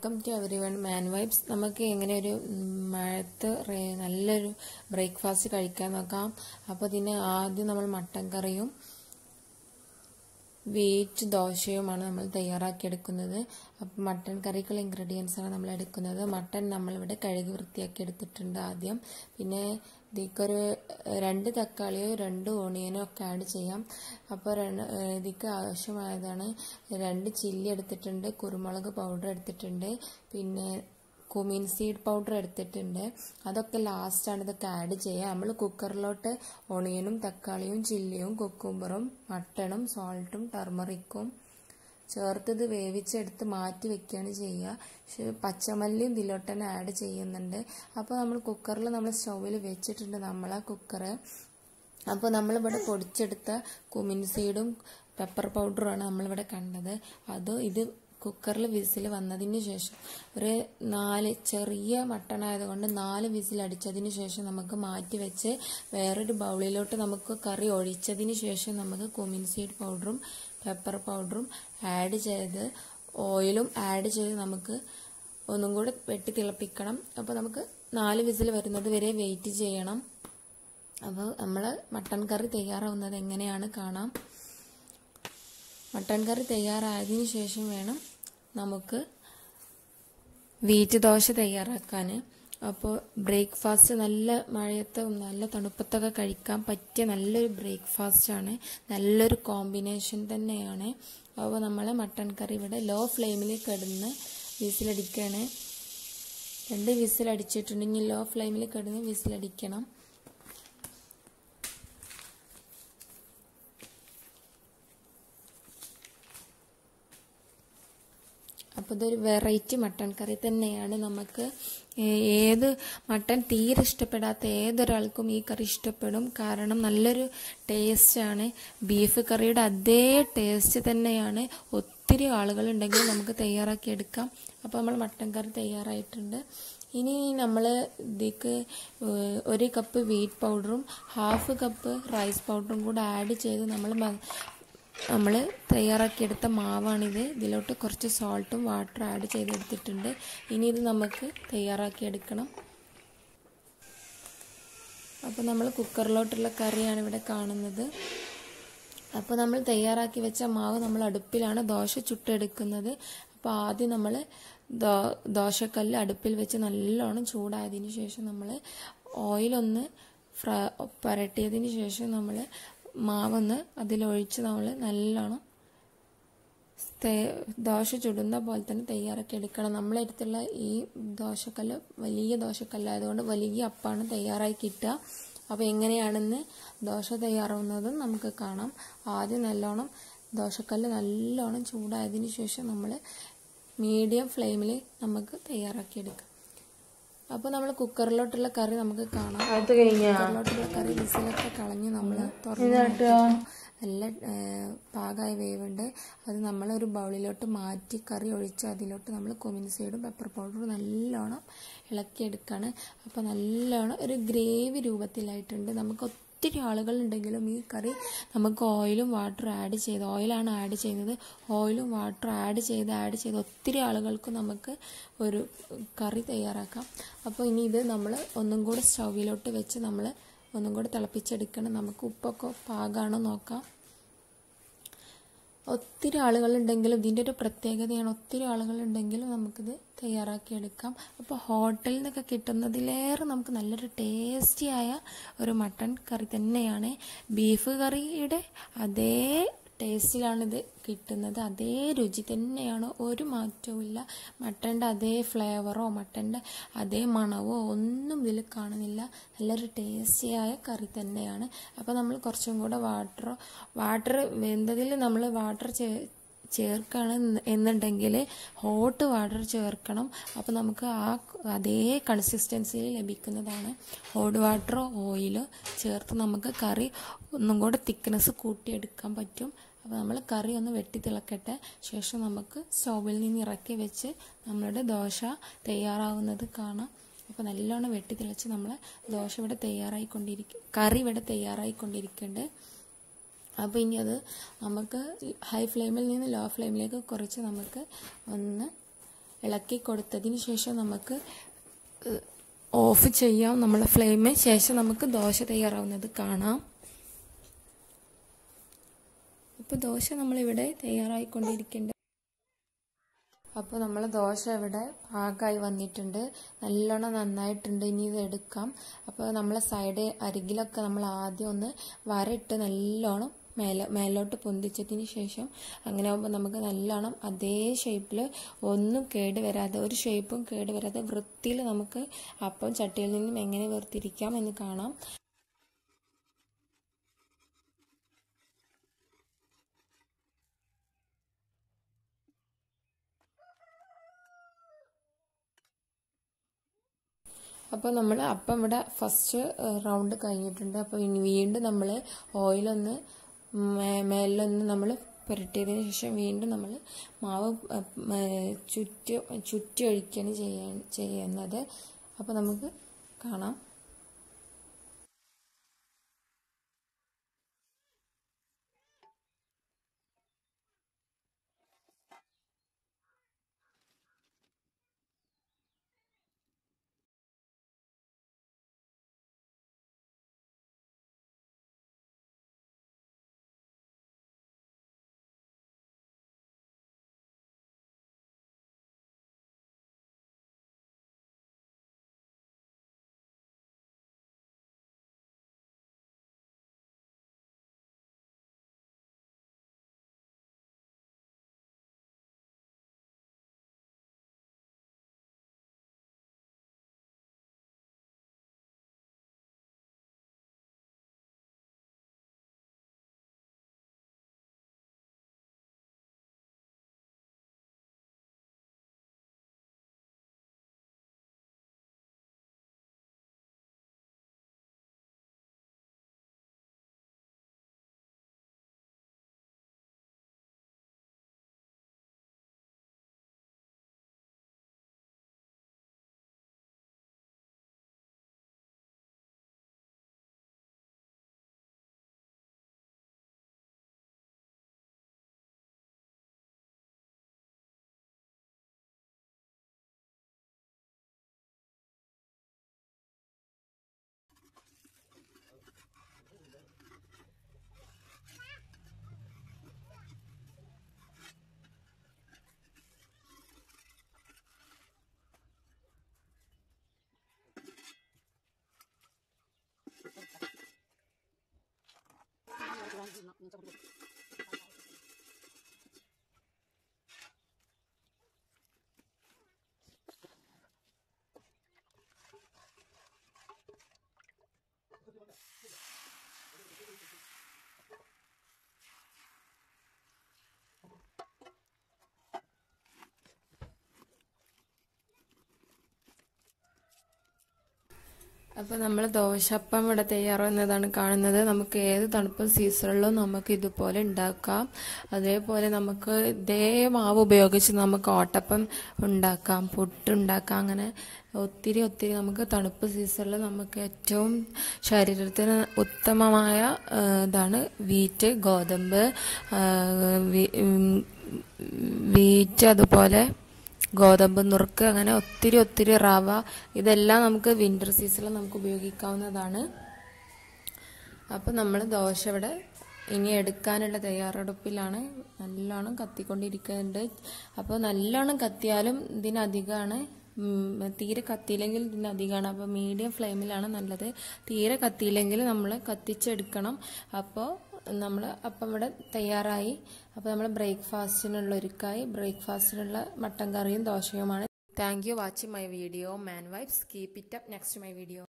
welcome to everyone man vibes നമുക്ക് എങ്ങനെ ഒരു മഴത്ത് റേ- നല്ലൊരു ബ്രേക്ക്ഫാസ്റ്റ് കഴിക്കാൻ നോക്കാം അപ്പോൾ ഇതിന് ആദ്യം നമ്മൾ മട്ടൻ കറിയും വീറ്റ് ദോശയുമാണ് നമ്മൾ തയ്യാറാക്കിയെടുക്കുന്നത് അപ്പം മട്ടൻ കറിക്കുള്ള ഇൻഗ്രീഡിയൻസ് ആണ് നമ്മൾ എടുക്കുന്നത് മട്ടൻ നമ്മളിവിടെ കഴുകി വൃത്തിയാക്കി എടുത്തിട്ടുണ്ട് ആദ്യം പിന്നെ ഇതിക്കൊരു രണ്ട് തക്കാളിയോ രണ്ട് ഓണിയനോ ഒക്കെ ആഡ് ചെയ്യാം അപ്പോൾ രണ്ട് ഇതിക്ക് ആവശ്യമായതാണ് രണ്ട് ചില്ലി എടുത്തിട്ടുണ്ട് കുരുമുളക് പൗഡർ എടുത്തിട്ടുണ്ട് പിന്നെ കുമീൻ സീഡ് പൗഡർ എടുത്തിട്ടുണ്ട് അതൊക്കെ ലാസ്റ്റാണ് ഇതൊക്കെ ആഡ് ചെയ്യുക നമ്മൾ കുക്കറിലോട്ട് ഒണിയനും തക്കാളിയും ചില്ലിയും കുക്കുംബറും മട്ടണും സോൾട്ടും ടർമറിക്കും ചേർത്ത് ഇത് വേവിച്ചെടുത്ത് മാറ്റി വെക്കുകയാണ് ചെയ്യുക പക്ഷേ പച്ചമല്ലിയും ഇതിലോട്ട് തന്നെ ആഡ് ചെയ്യുന്നുണ്ട് അപ്പോൾ നമ്മൾ കുക്കറിൽ നമ്മൾ സ്റ്റൗവിൽ വെച്ചിട്ടുണ്ട് നമ്മളെ കുക്കറ് അപ്പോൾ നമ്മളിവിടെ പൊടിച്ചെടുത്ത കുമിൻ സീഡും പെപ്പർ പൗഡറുമാണ് നമ്മളിവിടെ കണ്ടത് അത് ഇത് കുക്കറിൽ വിസിൽ വന്നതിന് ശേഷം ഒരു നാല് ചെറിയ മട്ടൺ ആയതുകൊണ്ട് നാല് വിസിൽ അടിച്ചതിന് ശേഷം നമുക്ക് മാറ്റി വെച്ച് വേറൊരു ബൗളിലോട്ട് നമുക്ക് കറി ഒഴിച്ചതിന് ശേഷം നമുക്ക് കുമിൻ സീഡ് പൗഡറും പെപ്പർ പൗഡറും ആഡ് ചെയ്ത് ഓയിലും ആഡ് ചെയ്ത് നമുക്ക് ഒന്നും കൂടെ വെട്ടി തിളപ്പിക്കണം അപ്പോൾ നമുക്ക് നാല് വിസിൽ വരുന്നത് വരെ വെയിറ്റ് ചെയ്യണം അപ്പോൾ നമ്മൾ മട്ടൺ കറി തയ്യാറാവുന്നത് എങ്ങനെയാണ് കാണാം മട്ടൺ കറി തയ്യാറായതിനു ശേഷം വേണം നമുക്ക് വീറ്റ് ദോശ തയ്യാറാക്കാൻ അപ്പോൾ ബ്രേക്ക്ഫാസ്റ്റ് നല്ല മഴയത്തും നല്ല തണുപ്പത്തൊക്കെ കഴിക്കാൻ പറ്റിയ നല്ലൊരു ബ്രേക്ക്ഫാസ്റ്റാണ് നല്ലൊരു കോമ്പിനേഷൻ തന്നെയാണ് അപ്പോൾ നമ്മൾ മട്ടൺ കറി ഇവിടെ ലോ ഫ്ലെയിമിൽ കിടന്ന് വിസിലടിക്കുകയാണ് രണ്ട് വിസിലടിച്ചിട്ടുണ്ടെങ്കിൽ ലോ ഫ്ലെയിമിൽ കിടന്ന് വിസിലടിക്കണം അപ്പോൾ ഇതൊരു വെറൈറ്റി മട്ടൺ കറി തന്നെയാണ് നമുക്ക് ഏത് മട്ടൺ തീരെ ഇഷ്ടപ്പെടാത്ത ഏതൊരാൾക്കും ഈ കറി ഇഷ്ടപ്പെടും കാരണം നല്ലൊരു ടേസ്റ്റാണ് ബീഫ് കറിയുടെ അതേ ടേസ്റ്റ് തന്നെയാണ് ഒത്തിരി ആളുകളുണ്ടെങ്കിൽ നമുക്ക് തയ്യാറാക്കി എടുക്കാം അപ്പോൾ നമ്മൾ മട്ടൺ കറി തയ്യാറായിട്ടുണ്ട് ഇനി നമ്മൾ ഇതിക്ക് ഒരു കപ്പ് വീറ്റ് പൗഡറും ഹാഫ് കപ്പ് റൈസ് പൗഡറും കൂടെ ആഡ് ചെയ്ത് നമ്മൾ നമ്മൾ തയ്യാറാക്കിയെടുത്ത മാവാണിത് ഇതിലോട്ട് കുറച്ച് സോൾട്ടും വാട്ടറും ആഡ് ചെയ്തെടുത്തിട്ടുണ്ട് ഇനി ഇത് നമുക്ക് തയ്യാറാക്കിയെടുക്കണം അപ്പോൾ നമ്മൾ കുക്കറിലോട്ടുള്ള കറിയാണ് ഇവിടെ കാണുന്നത് അപ്പോൾ നമ്മൾ തയ്യാറാക്കി വെച്ച മാവ് നമ്മൾ അടുപ്പിലാണ് ദോശ ചുട്ടെടുക്കുന്നത് അപ്പോൾ ആദ്യം നമ്മൾ ദോ ദോശക്കല്ല് അടുപ്പിൽ വെച്ച് നല്ലോണം ചൂടായതിന് ശേഷം നമ്മൾ ഓയിലൊന്ന് ഫ്ര പരട്ടിയതിന് ശേഷം നമ്മൾ മാവൊന്ന് അതിലൊഴിച്ച് നമ്മൾ നല്ലോണം ദോശ ചുടുന്ന പോലെ തന്നെ തയ്യാറാക്കി എടുക്കണം നമ്മളെ അടുത്തുള്ള ഈ ദോശക്കല്ല് വലിയ ദോശക്കല്ലായതുകൊണ്ട് വലിയ അപ്പാണ് തയ്യാറായി കിട്ടുക അപ്പോൾ എങ്ങനെയാണെന്ന് ദോശ തയ്യാറാവുന്നതും നമുക്ക് കാണാം ആദ്യം നല്ലോണം ദോശക്കല്ല് നല്ലോണം ചൂടായതിന് ശേഷം നമ്മൾ മീഡിയം ഫ്ലെയിമിൽ നമുക്ക് തയ്യാറാക്കിയെടുക്കാം അപ്പോൾ നമ്മൾ കുക്കറിലോട്ടുള്ള കറി നമുക്ക് കാണാം കുക്കറിലോട്ടുള്ള കറി വിസിലൊക്കെ കളഞ്ഞ് നമ്മൾ തുറന്ന് നല്ല പാകമായ വേവുണ്ട് അത് നമ്മൾ ഒരു ബൗളിലോട്ട് മാറ്റി കറി ഒഴിച്ച് അതിലോട്ട് നമ്മൾ കൊമിൻ സൈഡും പെപ്പർ പൗഡറും നല്ലോണം ഇളക്കിയെടുക്കുകയാണ് അപ്പോൾ നല്ലോണം ഒരു ഗ്രേവി രൂപത്തിലായിട്ടുണ്ട് നമുക്ക് ഒത്തിരി ആളുകളുണ്ടെങ്കിലും ഈ കറി നമുക്ക് ഓയിലും വാട്ടറും ആഡ് ചെയ്ത് ഓയിലാണ് ആഡ് ചെയ്യുന്നത് ഓയിലും വാട്ടറും ആഡ് ചെയ്ത് ആഡ് ചെയ്ത് ഒത്തിരി ആളുകൾക്ക് നമുക്ക് ഒരു കറി തയ്യാറാക്കാം അപ്പോൾ ഇനി ഇത് നമ്മൾ ഒന്നും കൂടെ സ്റ്റൗവിലോട്ട് വെച്ച് നമ്മൾ ഒന്നും കൂടെ തിളപ്പിച്ചെടുക്കണം നമുക്ക് ഉപ്പൊക്കെ പാകമാണോ നോക്കാം ഒത്തിരി ആളുകളുണ്ടെങ്കിലും ഇതിൻ്റെ ഒരു പ്രത്യേകതയാണ് ഒത്തിരി ആളുകളുണ്ടെങ്കിലും നമുക്കിത് തയ്യാറാക്കിയെടുക്കാം അപ്പോൾ ഹോട്ടലിൽ നിന്നൊക്കെ കിട്ടുന്നതിലേറെ നമുക്ക് നല്ലൊരു ടേസ്റ്റിയായ ഒരു മട്ടൺ കറി തന്നെയാണ് ബീഫ് കറിയുടെ അതേ ടേസ്റ്റിലാണിത് കിട്ടുന്നത് അതേ രുചി തന്നെയാണ് ഒരു മാറ്റവുമില്ല മട്ടൻ്റെ അതേ ഫ്ലേവറോ മട്ടൻ്റെ അതേ മണവോ ഒന്നും ഇതിൽ കാണുന്നില്ല നല്ലൊരു ടേസ്റ്റിയായ കറി തന്നെയാണ് അപ്പോൾ നമ്മൾ കുറച്ചും കൂടെ വാട്ടറോ വാട്ടർ വെന്തതിൽ നമ്മൾ വാട്ടർ ചേ ചേർക്കണം എന്നുണ്ടെങ്കിൽ ഹോട്ട് വാട്ടർ ചേർക്കണം അപ്പോൾ നമുക്ക് ആ അതേ കൺസിസ്റ്റൻസിയിൽ ലഭിക്കുന്നതാണ് ഹോട്ട് വാട്ടറോ ഓയിലോ ചേർത്ത് നമുക്ക് കറി ഒന്നും കൂടെ തിക്നെസ് കൂട്ടിയെടുക്കാൻ പറ്റും അപ്പോൾ നമ്മൾ കറി ഒന്ന് വെട്ടി തിളക്കട്ടെ ശേഷം നമുക്ക് സ്റ്റൗവിൽ നിന്ന് ഇറക്കി വെച്ച് നമ്മളുടെ ദോശ തയ്യാറാവുന്നത് കാണാം അപ്പോൾ നല്ലോണം വെട്ടി തിളച്ച് നമ്മൾ ദോശ ഇവിടെ തയ്യാറായിക്കൊണ്ടിരിക്കും കറി ഇവിടെ തയ്യാറായിക്കൊണ്ടിരിക്കുന്നുണ്ട് അപ്പോൾ ഇനി അത് നമുക്ക് ഹൈ ഫ്ലെയിമിൽ നിന്ന് ലോ ഫ്ലെയിമിലേക്ക് കുറച്ച് നമുക്ക് ഒന്ന് ഇളക്കി കൊടുത്തതിന് ശേഷം നമുക്ക് ഓഫ് ചെയ്യാം നമ്മളെ ഫ്ലെയിം ശേഷം നമുക്ക് ദോശ തയ്യാറാവുന്നത് കാണാം ഇപ്പോൾ ദോശ നമ്മളിവിടെ തയ്യാറായിക്കൊണ്ടിരിക്കേണ്ട അപ്പോൾ നമ്മൾ ദോശ ഇവിടെ പാകമായി വന്നിട്ടുണ്ട് നല്ലോണം നന്നായിട്ടുണ്ട് ഇനി ഇത് എടുക്കാം അപ്പോൾ നമ്മളെ സൈഡ് അരികിലൊക്കെ നമ്മൾ ആദ്യം ഒന്ന് വരയിട്ട് നല്ലോണം മേലെ മേലോട്ട് പൊന്തിച്ചതിന് ശേഷം അങ്ങനെ ആകുമ്പോൾ നമുക്ക് നല്ലോണം അതേ ഷേപ്പിൽ ഒന്നും കേട് വരാതെ ഒരു ഷേപ്പും കേട് വരാതെ വൃത്തിയിൽ നമുക്ക് അപ്പം ചട്ടിയിൽ നിന്നും എങ്ങനെ വേർതിരിക്കാം എന്ന് കാണാം അപ്പോൾ നമ്മൾ അപ്പം ഇവിടെ ഫസ്റ്റ് റൗണ്ട് കഴിഞ്ഞിട്ടുണ്ട് അപ്പോൾ ഇനി വീണ്ടും നമ്മൾ ഓയിലൊന്ന് മേലൊന്ന് നമ്മൾ പുരട്ടിയതിന് ശേഷം വീണ്ടും നമ്മൾ മാവ് ചുറ്റി ചുറ്റി ഒഴിക്കുകയാണ് ചെയ്യാൻ ചെയ്യുന്നത് അപ്പോൾ നമുക്ക് കാണാം അപ്പോൾ നമ്മൾ ദോശപ്പം ഇവിടെ തയ്യാറാവുന്നതാണ് കാണുന്നത് നമുക്ക് ഏത് തണുപ്പും സീസണിലും നമുക്ക് ഇതുപോലെ ഉണ്ടാക്കാം അതേപോലെ നമുക്ക് ഇതേ മാവ് ഉപയോഗിച്ച് നമുക്ക് ഓട്ടപ്പം ഉണ്ടാക്കാം പുട്ടുണ്ടാക്കാം അങ്ങനെ ഒത്തിരി ഒത്തിരി നമുക്ക് തണുപ്പ് സീസണിൽ നമുക്ക് ഏറ്റവും ശരീരത്തിന് ഉത്തമമായ ആ, ഇതാണ് വീറ്റ് ഗോതമ്പ് ആ, വി- ഉം, വീറ്റ് അതുപോലെ ഗോതമ്പ് നുറുക്ക് അങ്ങനെ ഒത്തിരി ഒത്തിരി റവ ഇതെല്ലാം നമുക്ക് വിന്റർ സീസണിൽ നമുക്ക് ഉപയോഗിക്കാവുന്നതാണ് അപ്പം നമ്മൾ ദോശ ഇവിടെ ഇനി എടുക്കാനുള്ള തയ്യാറെടുപ്പിലാണ് നല്ലോണം കത്തിക്കൊണ്ടിരിക്കുന്നുണ്ട് അപ്പോൾ നല്ലോണം കത്തിയാലും ഇതിനധികമാണ് ഉം, തീരെ കത്തിയില്ലെങ്കിൽ ഇതിനധികമാണ് അപ്പോൾ മീഡിയം ഫ്ലെയിമിലാണ് നല്ലത് തീരെ കത്തിയില്ലെങ്കിൽ നമ്മൾ കത്തിച്ചെടുക്കണം അപ്പോൾ നമ്മൾ അപ്പം ഇവിടെ തയ്യാറായി അപ്പോൾ നമ്മൾ ബ്രേക്ക്ഫാസ്റ്റിനുള്ള ഒരുക്കായി ബ്രേക്ക്ഫാസ്റ്റിനുള്ള മട്ടൻ കറിയും ദോശയുമാണ് thank you watching my video man vibes keep it up next my video